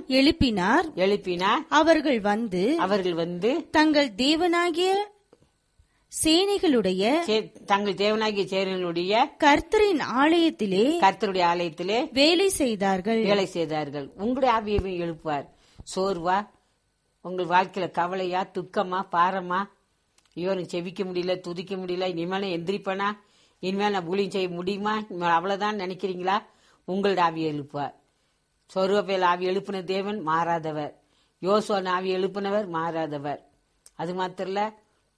எழுப்பினார் எழுப்பினார் அவர்கள் வந்து அவர்கள் வந்து தங்கள் தேவனாகிய சேனைகளுடைய சே- தங்கள் தேவனாகிய சேரனுடைய கர்த்தரின் ஆலயத்திலே கர்த்தருடைய ஆலயத்திலே வேலை செய்தார்கள் வேலை செய்தார்கள் உங்களுடைய ஆவியை எழுப்புவார் சோர்வா உங்கள் வாழ்க்கையில கவலையா துக்கமா பாரமா ஐயோ எனக்கு செவிக்க முடியல துதிக்க முடியல இனிமேல் எந்திரிப்பனா இனிமேல் நான் ஊழியம் செய்ய முடியுமா இனிமேல் அவ்வளவுதான் நினைக்கிறீங்களா உங்களுடைய ஆவியை எழுப்புவார் சொருவப்பையில் ஆவி எழுப்பின தேவன் மாறாதவர் யோசுவன் ஆவி எழுப்பினவர் மாறாதவர் அது மாத்திரம் இல்ல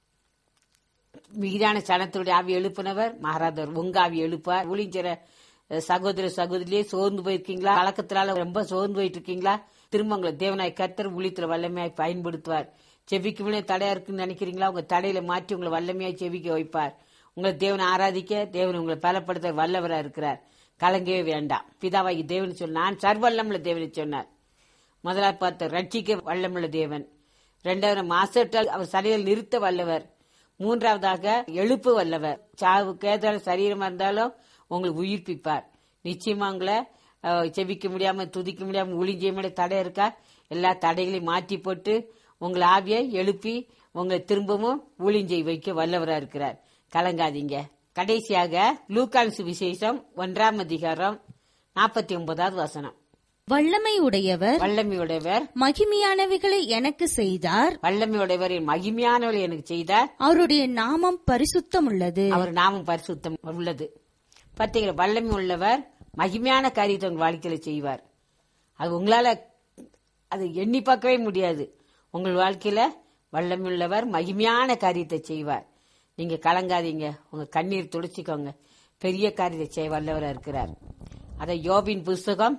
மீதான சனத்துடைய ஆவி எழுப்பினவர் மாறாதவர் உங்க ஆவி எழுப்பார் ஊழியர் சகோதர சகோதரியே சோர்ந்து போயிருக்கீங்களா கலக்கத்தினால ரொம்ப சோர்ந்து போயிட்டு இருக்கீங்களா திரும்ப உங்களை தேவனாய் கர்த்தர் ஊழியத்துல வல்லமையாய் பயன்படுத்துவார் செவிக்குமே தடையா இருக்குன்னு நினைக்கிறீங்களா உங்க தடையில மாற்றி உங்களை வல்லமையாய் செவிக்க வைப்பார் உங்களை தேவனை ஆராதிக்க தேவன் உங்களை பலப்படுத்த வல்லவரா இருக்கிறார் கலங்கவே வேண்டாம் பிதாவாகி தேவன் சொன்ன நான் சர்வல்லமுள்ள தேவனை சொன்னார் முதலாவது பார்த்த ரட்சிக்க வல்லமுள்ள தேவன் இரண்டாவது மாசட்டால் அவர் சரீரம் நிறுத்த வல்லவர் மூன்றாவதாக எழுப்பு வல்லவர் சாவு கேதால சரீரமா இருந்தாலும் உங்களுக்கு உயிர்ப்பிப்பார் நிச்சயமா உங்களை அஹ், செபிக்க முடியாம துதிக்க முடியாம ஒளிஞ்சிய முடியாத தடை இருக்கா எல்லா தடைகளையும் மாற்றி போட்டு உங்களை ஆவியை எழுப்பி உங்களை திரும்பவும் ஊழிஞ்செய் வைக்க வல்லவரா இருக்கிறார் கலங்காதீங்க கடைசியாக லூக்கான் சுவிசேஷம் ஒன்றாம் அதிகாரம் நாற்பத்தி ஒன்பதாவது வசனம் வல்லமை உடையவர் வல்லமையுடையவர் மகிமையானவைகளை எனக்கு செய்தார் வல்லமையுடையவரின் மகிமையானவளை எனக்கு செய்தார் அவருடைய நாமம் பரிசுத்தமுள்ளது அவர் நாமம் பரிசுத்தம் உள்ளது பார்த்தீங்களா வல்லமை உள்ளவர் மகிமையான காரியத்தை உங்க வாழ்க்கையில செய்வார் அது உங்களால அது எண்ணி பார்க்கவே முடியாது உங்கள் வாழ்க்கையில வல்லமை உள்ளவர் மகிமையான காரியத்தை செய்வார் நீங்க கலங்காதீங்க உங்க கண்ணீர் துடைச்சிக்கோங்க பெரிய காரியத்தை செய்ய வல்லவரா இருக்கிறார் அதை யோபின் புஸ்தகம்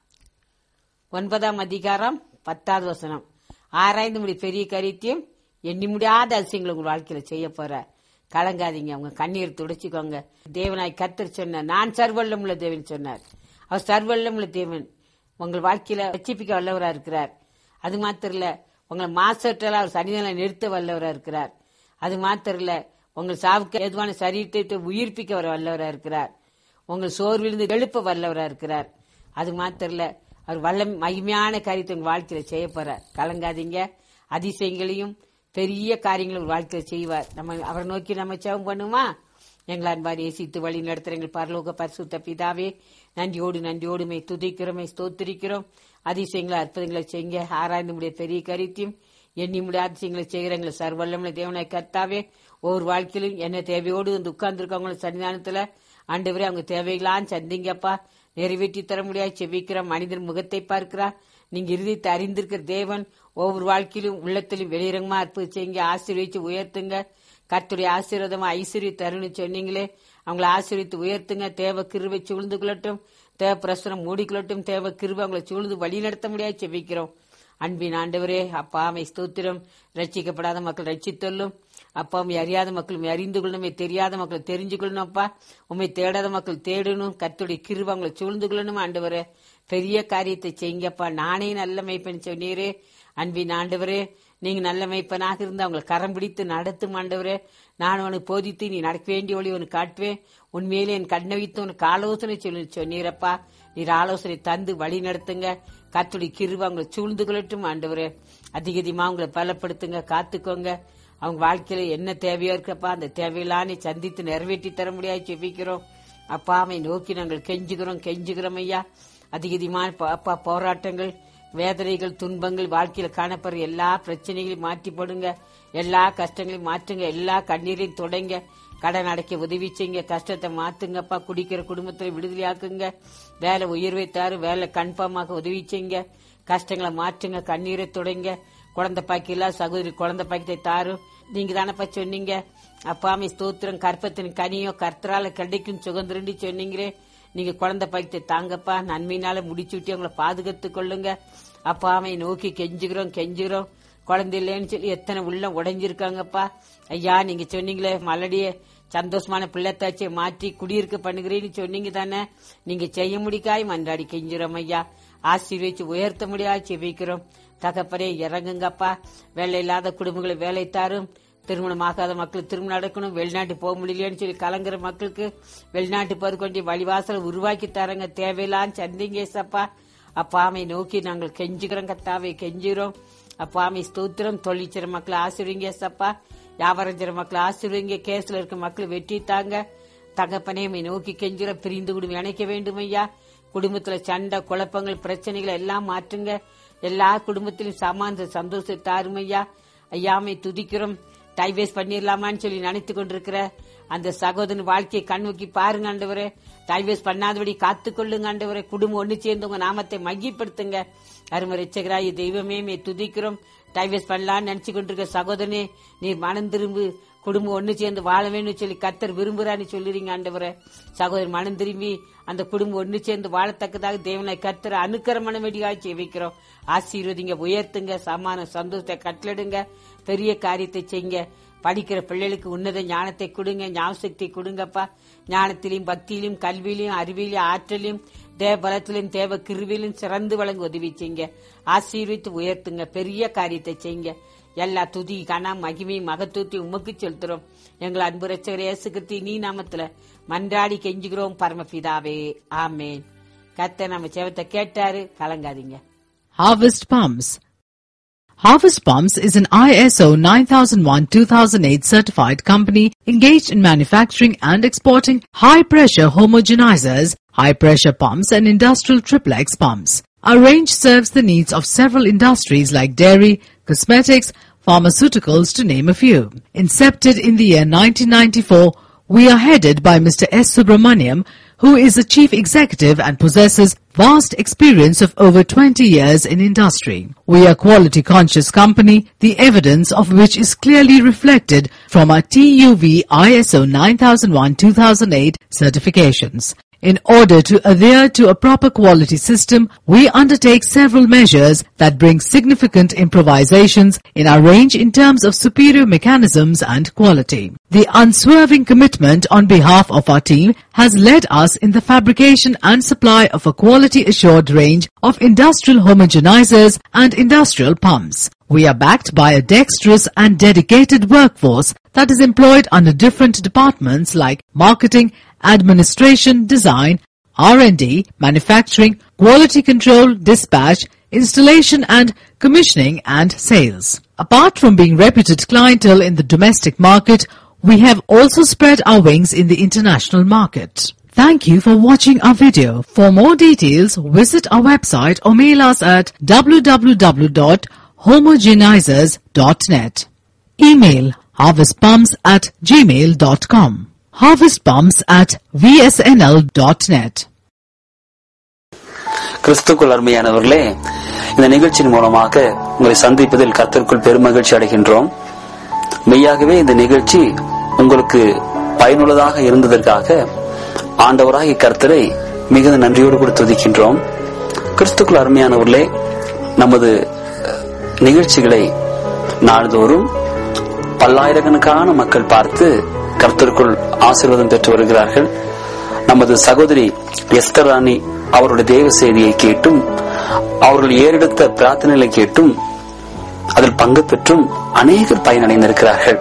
ஒன்பதாம் அதிகாரம் பத்தாவது வசனம் ஆராய்ந்து முடி பெரிய காரியத்தையும் எண்ணி முடியாத அதிசயங்களை உங்க வாழ்க்கையில செய்ய போற கலங்காதீங்க உங்க கண்ணீர் துடைச்சிக்கோங்க தேவனாய் கத்தர் சொன்னார் நான் சர்வல்லமுள்ள தேவன் சொன்னார் அவர் சர்வல்லமுள்ள தேவன் உங்கள் வாழ்க்கையில ரட்சிப்பிக்க வல்லவரா இருக்கிறார் அது மாத்திரம் இல்ல உங்களை மாசற்றல அவர் சனிதனை நிறுத்த வல்லவரா இருக்கிறார் அது மாத்திரம் இல்ல உங்கள் சாவுக்கு ஏதுவான சரீரத்தை உயிர்ப்பிக்க வர வல்லவரா இருக்கிறார் உங்கள் சோர்விலிருந்து எழுப்ப வல்லவரா இருக்கிறார் அது மாத்திரம் இல்ல அவர் வல்ல மகிமையான காரியத்தை உங்க வாழ்க்கையில செய்ய போறார் கலங்காதீங்க அதிசயங்களையும் பெரிய காரியங்களை உங்க வாழ்க்கையில செய்வார் நம்ம அவரை நோக்கி நம்ம செவம் பண்ணுமா எங்கள் அன்பார் ஏசித்து வழி நடத்துற எங்கள் பரலோக பரிசுத்த பிதாவே நன்றியோடு நன்றியோடு மை துதிக்கிறோம் ஸ்தோத்திரிக்கிறோம் அதிசயங்களை அற்புதங்களை செய்யுங்க ஆராய்ந்து முடிய பெரிய கருத்தையும் எண்ணி முடியாத அதிசயங்களை செய்கிற எங்களை சர்வல்லமுள்ள தேவனாய் கர்த்தாவே ஒவ்வொரு வாழ்க்கையிலும் என்ன தேவையோடு வந்து உட்கார்ந்துருக்கவங்கள சன்னிதானத்துல ஆண்டவரே அவங்க தேவைகளாம் சந்திங்கப்பா நிறைவேற்றி தர முடியாது செவிக்கிற மனிதன் முகத்தை பார்க்கிறார் நீங்க இறுதித்து அறிந்திருக்கிற தேவன் ஒவ்வொரு வாழ்க்கையிலும் உள்ளத்திலும் வெளியிறங்கமா அற்புதம் செய்யுங்க ஆசீர்வதிச்சு உயர்த்துங்க கர்த்தருடைய ஆசீர்வாதமா ஐஸ்வர்ய தருணு சொன்னீங்களே அவங்கள ஆசீர்வித்து உயர்த்துங்க தேவ கிருவை சூழ்ந்து கொள்ளட்டும் தேவ பிரசனம் மூடிக்கொள்ளட்டும் தேவ கிருவை அவங்களை சூழ்ந்து வழி நடத்த முடியாது செவிக்கிறோம் அன்பின் ஆண்டவரே அப்பா அமை ஸ்தோத்திரம் ரட்சிக்கப்படாத மக்கள் ரட்சித்தொல்லும் அப்பா உண்மை அறியாத மக்கள் உண்மை அறிந்து கொள்ளணும் உண்மை தெரியாத மக்கள் தெரிஞ்சு கொள்ளணும் அப்பா உண்மை தேடாத மக்கள் தேடணும் கத்துடைய கிருப அவங்களை சூழ்ந்து கொள்ளணும் ஆண்டவரே பெரிய காரியத்தை செய்யுங்கப்பா நானே நல்ல மெய்ப்பன் சொன்னீரே அன்பின் ஆண்டவரே நீங்க நல்ல மெய்ப்பனாக இருந்து அவங்களை கரம் பிடித்து நடத்தும் ஆண்டவரே நான் உனக்கு போதித்து நீ நடக்க வேண்டிய வழி உனக்கு காட்டுவேன் உண்மையிலே என் கண்ணை வைத்து உனக்கு ஆலோசனை சொல்லி சொன்னீரப்பா நீர் ஆலோசனை தந்து வழி நடத்துங்க கத்துடைய கிருப அவங்களை சூழ்ந்து கொள்ளட்டும் ஆண்டவரே அதிக அதிகமா அவங்களை பலப்படுத்துங்க காத்துக்கோங்க அவங்க வாழ்க்கையில என்ன தேவையோ இருக்கப்பா அந்த தேவையெல்லாம் நீ சந்தித்து நிறைவேற்றி தர முடியாது செபிக்கிறோம் அப்பா அவை நோக்கி நாங்கள் கெஞ்சுகிறோம் கெஞ்சுகிறோம் ஐயா அதிக அதிகமான ப- அப்பா போராட்டங்கள் வேதனைகள் துன்பங்கள் வாழ்க்கையில காணப்படுற எல்லா பிரச்சனைகளையும் மாற்றி போடுங்க எல்லா கஷ்டங்களையும் மாற்றுங்க எல்லா கண்ணீரையும் தொடங்க கடன் அடைக்க உதவி செய்யுங்க கஷ்டத்தை மாத்துங்கப்பா குடிக்கிற குடும்பத்துல விடுதலையாக்குங்க வேலை உயர்வை தாரு வேலை கன்ஃபார்மாக உதவி செய்யுங்க கஷ்டங்களை மாற்றுங்க கண்ணீரை தொடங்க குழந்தை பாக்கி இல்ல சகோதரி குழந்தை பாக்கியத்தை தாரும் நீங்க தானப்பா சொன்னீங்க அப்பாமே ஸ்தோத்திரம் கற்பத்தின் கனியோ கர்த்தரால கிடைக்கும் சுதந்திரண்டி சொன்னீங்களே நீங்க குழந்தை பாக்கியத்தை தாங்கப்பா நன்மையினால முடிச்சு விட்டு உங்களை பாதுகாத்துக் கொள்ளுங்க அப்பாமை நோக்கி கெஞ்சுகிறோம் கெஞ்சுகிறோம் குழந்தை இல்லைன்னு சொல்லி எத்தனை உள்ள உடைஞ்சிருக்காங்கப்பா ஐயா நீங்க சொன்னீங்களே மலடிய சந்தோஷமான பிள்ளைத்தாச்சியை மாற்றி குடியிருக்க பண்ணுகிறேன்னு சொன்னீங்க தானே நீங்க செய்ய முடிக்காய் மன்றாடி கெஞ்சுறோம் ஐயா ஆசீர்வச்சு உயர்த்த முடியாது செபிக்கிறோம் தகப்பரே இறங்குங்கப்பா வேலை இல்லாத குடும்பங்களை வேலை தாரும் திருமணமாகாத மக்கள் திருமணம் நடக்கணும் வெளிநாட்டு போக முடியலையேன்னு சொல்லி கலங்குற மக்களுக்கு வெளிநாட்டு போறது கொண்டு வழிவாசல் உருவாக்கி தரங்க தேவையில்லான்னு சந்திங்க ஏசப்பா அப்பாமை நோக்கி நாங்கள் கெஞ்சுகிறோம் கத்தாவை கெஞ்சுகிறோம் அப்பாமை ஸ்தோத்திரம் தொழிற்சிற மக்களை ஆசிர்வீங்க சப்பா வியாபாரம் செய்ற மக்களை ஆசிர்வீங்க கேஸ்ல இருக்க மக்களை வெற்றி தாங்க தகப்பனே உம்மை நோக்கி கெஞ்சுற பிரிந்து விடும் இணைக்க வேண்டும் ஐயா குடும்பத்துல சண்டை குழப்பங்கள் பிரச்சனைகளை எல்லாம் மாற்றுங்க எல்லா குடும்பத்திலும் சமாந்த சந்தோஷத்தை தாரும் ஐயா ஐயாமை துதிக்கிறோம் டைவேஸ் பண்ணிடலாமான்னு சொல்லி நினைத்து கொண்டிருக்கிற அந்த சகோதரன் வாழ்க்கையை கண்ணோக்கி பாருங்க ஆண்டவரே டைவேஸ் பண்ணாதபடி காத்துக்கொள்ளுங்க ஆண்டவரே குடும்பம் ஒண்ணு சேர்ந்து உங்க நாமத்தை மையப்படுத்துங்க அருமை ரட்சகராய் தெய்வமே மே துதிக்கிறோம் டைவேஸ் பண்ணலாம்னு நினைச்சு கொண்டிருக்க சகோதரனே நீர் மனம் திரும்பு குடும்பம் ஒண்ணு சேர்ந்து வாழ வேணும்னு சொல்லி கத்தர் விரும்புறான்னு சொல்லுறீங்க ஆண்டவரே சகோதரன் மனம் திரும்பி அந்த குடும்பம் ஒண்ணு சேர்ந்து வாழத்தக்கதாக தேவனை கத்தர் அனுக்கரமண வெடியாக ஜெபிக்கிறோம் ஆசீர்வதிங்க உயர்த்துங்க சமான சந்தோஷத்தை கட்டளிடுங்க பெரிய காரியத்தை செய்யுங்க படிக்கிற பிள்ளைகளுக்கு உன்னத ஞானத்தை கொடுங்க ஞாபகத்தை கொடுங்கப்பா ஞானத்திலையும் பக்தியிலும் கல்வியிலும் அறிவிலும் ஆற்றலையும் தேவ பலத்திலும் தேவ கிருவிலும் சிறந்து வழங்க உதவி செய்யுங்க ஆசீர்வித்து உயர்த்துங்க பெரிய காரியத்தை செய்யுங்க எல்லா துதி கனா மகிமை மகத்துவத்தை உமக்கு செலுத்துறோம் எங்கள் அன்பு ரச்சகர் இயேசுகிறிஸ்து நீ நாமத்துல மன்றாடி கெஞ்சுகிறோம் பரமபிதாவே ஆமேன் கத்த நம்ம செவத்தை கேட்டாரு கலங்காதீங்க Harvest Palms. Harvest Palms is an ISO 9001-2008 certified company engaged in manufacturing and exporting high-pressure homogenizers, high-pressure pumps and industrial triplex pumps. Our range serves the needs of several industries like dairy, cosmetics, pharmaceuticals to name a few. Incepted in the year 1994, we are headed by Mr. S. Subramaniam, who is the chief executive and possesses vast experience of over 20 years in industry. We are quality conscious company, the evidence of which is clearly reflected from our TUV ISO 9001-2008 certifications. In order to adhere to a proper quality system, we undertake several measures that bring significant improvisations in our range in terms of superior mechanisms and quality. The unswerving commitment on behalf of our team has led us in the fabrication and supply of a quality assured range of industrial homogenizers and industrial pumps. We are backed by a dexterous and dedicated workforce that is employed under different departments like marketing, administration, design, R&D, manufacturing, quality control, dispatch, installation and commissioning and sales. Apart from being reputed clientele in the domestic market, we have also spread our wings in the international market. Thank you for watching our video. For more details, visit our website or mail us at www.homogenizers.net. Email harvestpumps at gmail.com. Harvestpumps at vsnl.net. கிறிஸ்துக்குள் அருமையானவர்களே இந்த நிகழ்ச்சியின் மூலமாக உங்களை சந்திப்பதில் கர்த்தருக்குள் பெருமகிழ்ச்சி அடைகின்றோம் மெய்யாகவே இந்த நிகழ்ச்சி உங்களுக்கு பயனுள்ளதாக இருந்ததற்காக ஆண்டவராகிய கர்த்தரை மிகுந்த நன்றியோடு கூட துதிக்கின்றோம் கிறிஸ்துக்குள் அருமையானவர்களே நமது நிகழ்ச்சிகளை நாள்தோறும் பல்லாயிரக்கணக்கான மக்கள் பார்த்து கர்த்தருக்குள் ஆசீர்வாதம் பெற்று வருகிறார்கள் நமது சகோதரி எஸ்தர் ராணி அவருடைய தேவ செய்தியை கேட்டும் அவர்கள் ஏறெடுத்த பிரார்த்தனைகளை கேட்டும் அதில் பங்கு பெற்றும் அநேகர் பயனடைந்திருக்கிறார்கள்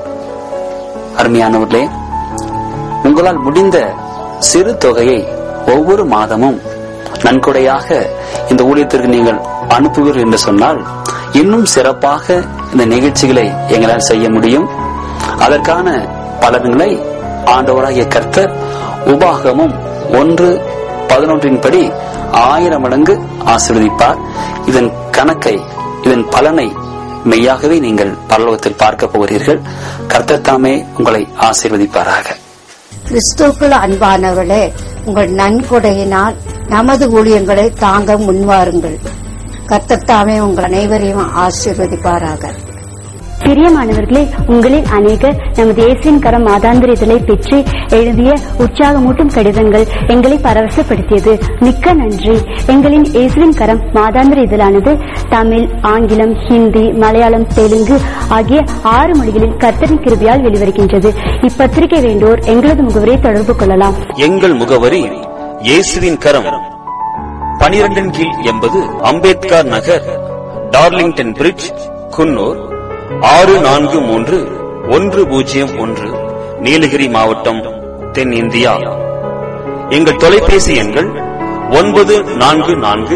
அருமையானவர்களே உங்களால் முடிந்த சிறு தொகையை ஒவ்வொரு மாதமும் நன்கொடையாக இந்த ஊழியத்திற்கு நீங்கள் அனுப்புவீர்கள் என்று சொன்னால் இன்னும் சிறப்பாக இந்த நிகழ்ச்சிகளை எங்களால் செய்ய முடியும் அதற்கான பலன்களை ஆண்டவராகிய கர்த்தர் உபாகமும் ஒன்று பதினொன்றின் படி ஆயிரம் மடங்கு ஆசீர்வதிப்பார் இதன் கணக்கை இதன் பலனை மெய்யாகவே நீங்கள் பரலோகத்தில் பார்க்க போகிறீர்கள் கர்த்தர் தாமே உங்களை ஆசீர்வதிப்பாராக கிறிஸ்துவுக்குள் அன்பானவர்களே உங்கள் நன்கொடையினால் நமது ஊழியங்களை தாங்க முன்வாருங்கள் கர்த்தத்தாமே உங்கள் அனைவரையும் ஆசீர்வதிப்பாராக பிரியமானவர்களே உங்களில் அநேகர் நமது இயேசுவின் கரம் மாதாந்திர இதழை பெற்று எழுதிய உற்சாகமூட்டும் கடிதங்கள் எங்களை பரவசப்படுத்தியது மிக்க நன்றி எங்களின் இயேசுவின் கரம் மாதாந்திர இதழானது தமிழ் ஆங்கிலம் ஹிந்தி மலையாளம் தெலுங்கு ஆகிய ஆறு மொழிகளில் கர்த்தரின் கிருபியால் வெளிவருகின்றது இப்பத்திரிகை வேண்டோர் எங்களது முகவரை தொடர்பு கொள்ளலாம் எங்கள் முகவரி இயேசுவின் கரம் பனிரெண்டின் கீழ் எண்பது அம்பேத்கர் நகர் டார்லிங்டன் பிரிட்ஜ் குன்னூர் ஆறு நான்கு மூன்று ஒன்று பூஜ்ஜியம் ஒன்று நீலகிரி மாவட்டம் தென்னிந்தியா எங்கள் தொலைபேசி எண்கள் ஒன்பது நான்கு நான்கு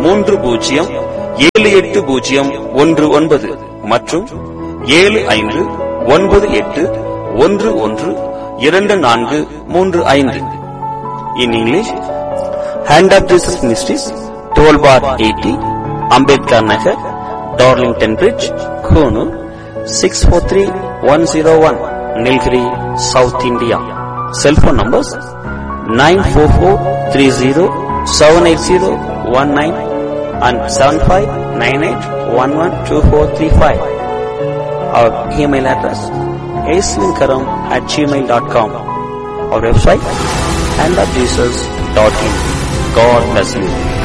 மூன்று பூஜ்ஜியம் ஏழு எட்டு பூஜ்ஜியம் ஒன்று ஒன்பது மற்றும் ஏழு ஐந்து ஒன்பது எட்டு ஒன்று ஒன்று இரண்டு நான்கு மூன்று ஐந்து in English hand of Jesus ministries toll bar eighty Ambedkar Nagar Darlington bridge Coonoor six four three one zero one Nilgiri south India cellphone numbers nine four four three zero seven eight zero one nine and seven five nine eight one one two four three five our email address ஏஸ்லிங்கரம் at Gmail dot com our website and of Jesus.in. God bless you.